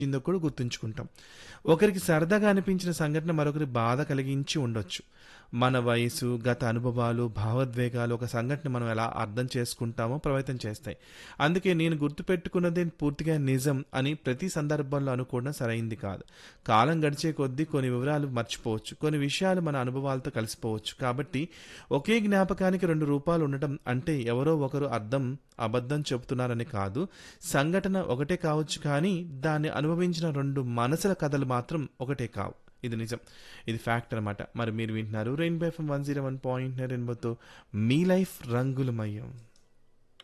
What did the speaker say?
ఇందో కూడా గుర్తుంచుకుంటాం. ఒకరికి సరదాగా అనిపించిన సంఘటన మరొకరి బాధ కలిగించి ఉండొచ్చు. మన వయసు, గత అనుభవాలు, భావోద్వేగాలు ఒక సంఘటన మనం ఎలా అర్థం చేసుకుంటామో ప్రభావితం చేస్తాయి. అందుకే నేను గుర్తుపెట్టుకున్నదే పూర్తిగా నిజం అని ప్రతి సందర్భంలో అనుకోవడం సరైంది కాదు. కాలం గడిచే కొద్దీ కొన్ని వివరాలు మర్చిపోవచ్చు. కొన్ని విషయాలు మన అనుభవాలతో కలిసిపోవచ్చు. కాబట్టి ఒకే జ్ఞాపకానికి రెండు రూపాలు ఉండటం అంటే ఎవరో ఒకరు అర్థం అబద్ధం చెబుతున్నారని కాదు. సంఘటన ఒకటే కావచ్చు కానీ దాన్ని అనుభవించిన రెండు మనసుల కథలు మాత్రం ఒకటే కావు. ఇది నిజం. ఇది ఫ్యాక్ట్ అనమాట. మరి మీరు వింటున్నారు రెయిన్బో ఎఫ్ఎం 101.9 రెయిన్బోతో మీ లైఫ్ రంగులమయం.